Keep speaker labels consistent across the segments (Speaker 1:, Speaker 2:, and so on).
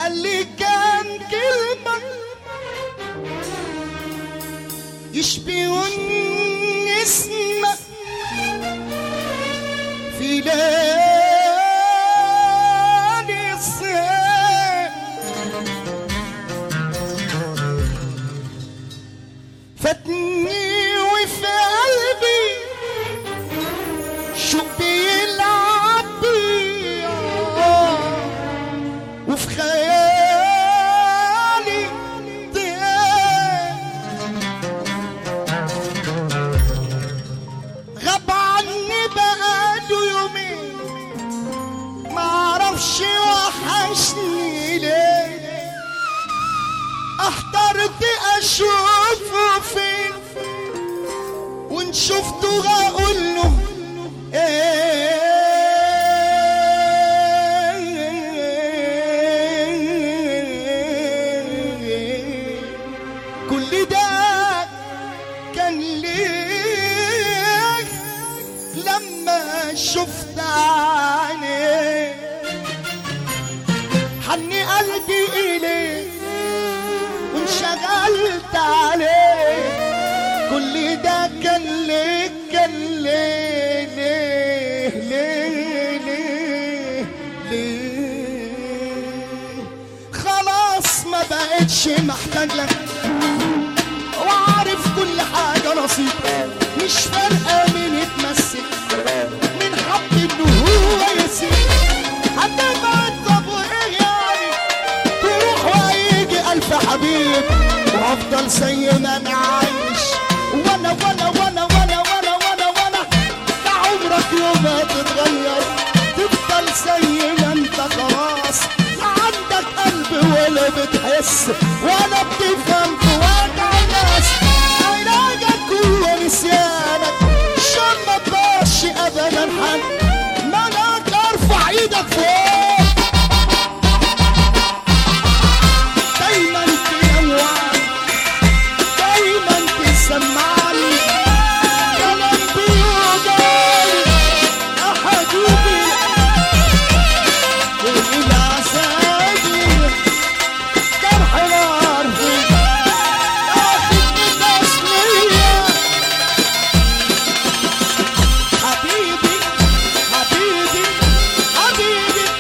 Speaker 1: يلي كان كلمة يشبه النسمة في ليالي الصيف فاتني وفي قلبي شو بيلعب بي آه، وفي خيالي طير غاب عني بقاله يومين معرفش وحشني ليه احترت اشوفه فين وان شفته هقول له ايه كل ده كان ليه لما شفت عينيه حني قلبي إليه وانشغلت عليه كل ده كان ليه كان ليه ليه ليه ليه ليه خلاص ما بقتش محتاج لك وعارف كل حاجة نصيب مش فارقة مين يتمسك من حب انه هو يسيب هتبقى طب وايه يعني تروح وهيجي الف حبيب وافضل زي ما انا عايش وانا وانا وانا وانا وانا وانا وانا ده عمرك يوم ما تتغير تفضل زي ما انت خلاص لا عندك قلب ولا بتحس ولا بتفهم في وجع الناس علاجك هو نسيانك عشان ما تبقاش ابدا حد مالك ارفع ايدك فوق دايما تنوعني دايما تسمعني كلام بيوجعني يا حبيبي العساجي جرح نار فيك اخدني تسليه حبيبي حبيبي حبيبي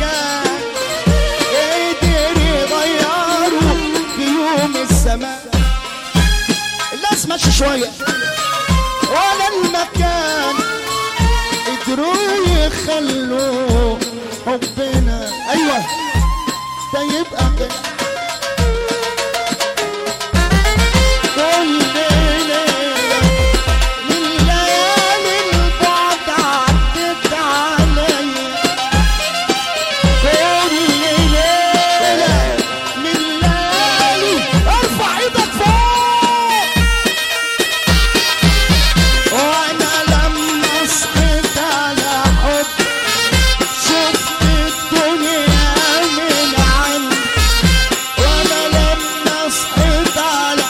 Speaker 1: كان قدر يغيره في يوم الزمان الناس ماشي شوية ولا المكان قدروا يخلوا حبنا ايوه ده يبقى كده كل ليلة من ليالي البعد عدت عليا كل ليلة من ليالي ارفع ايدك فوق وانا لما صحيت على حب شفت الدنيا من عندي وانا لما صحيت على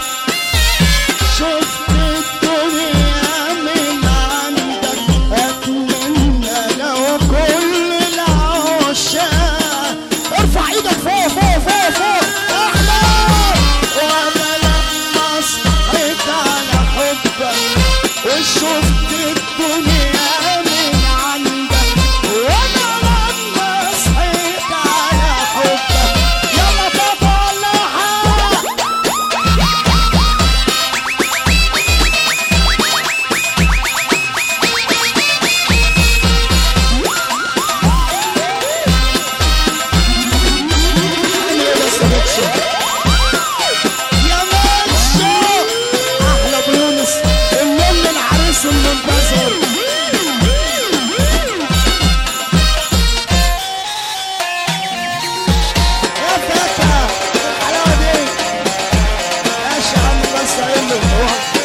Speaker 1: شفت الدنيا من عندك اتمنى لو كل العشاق ارفع ايدك فوق فوق فوق فوق احلى وانا لما صحيت على حبك وشفت الدنيا من عندك وانا لما صحيت على حبك يلا تطلعها يا بس يا ماتشو احلى بيونس اللي العريس المنتظر يا فتى الحلاوه دي ماشي يا عم بس له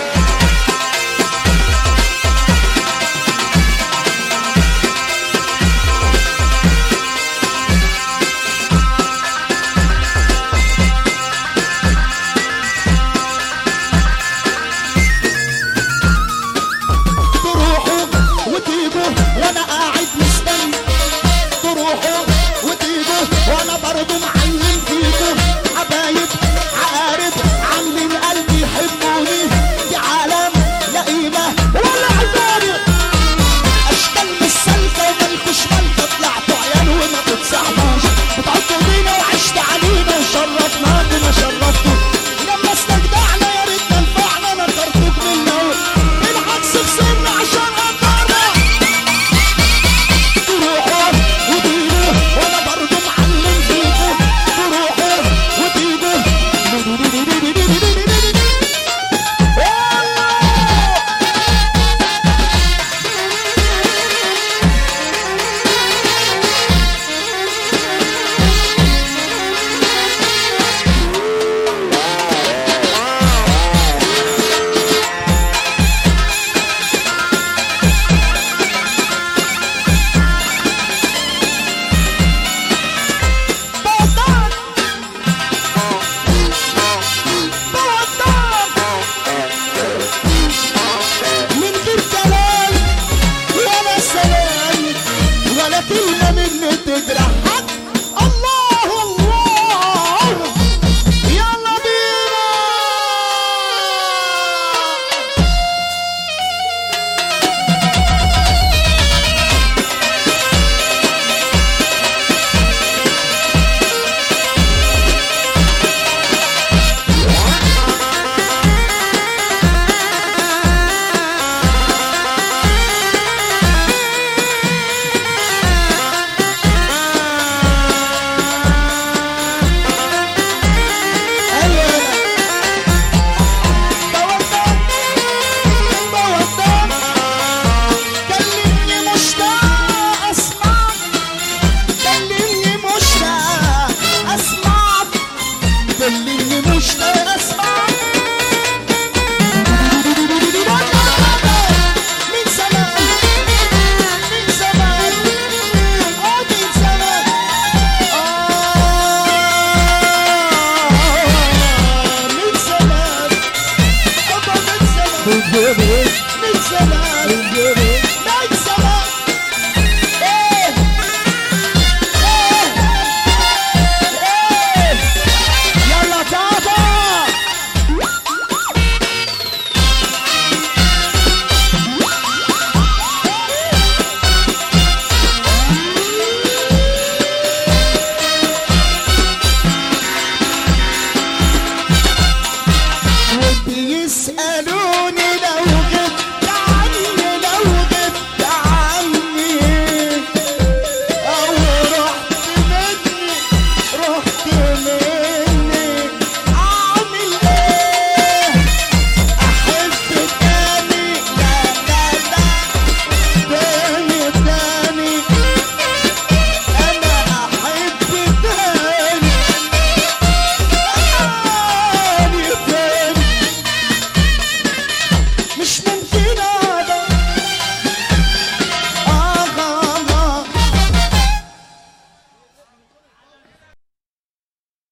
Speaker 1: تروحوا وتيجوا وانا قاعد مستني تروحوا وتيجوا وانا برضو معلم فيكوا حبايب عقارب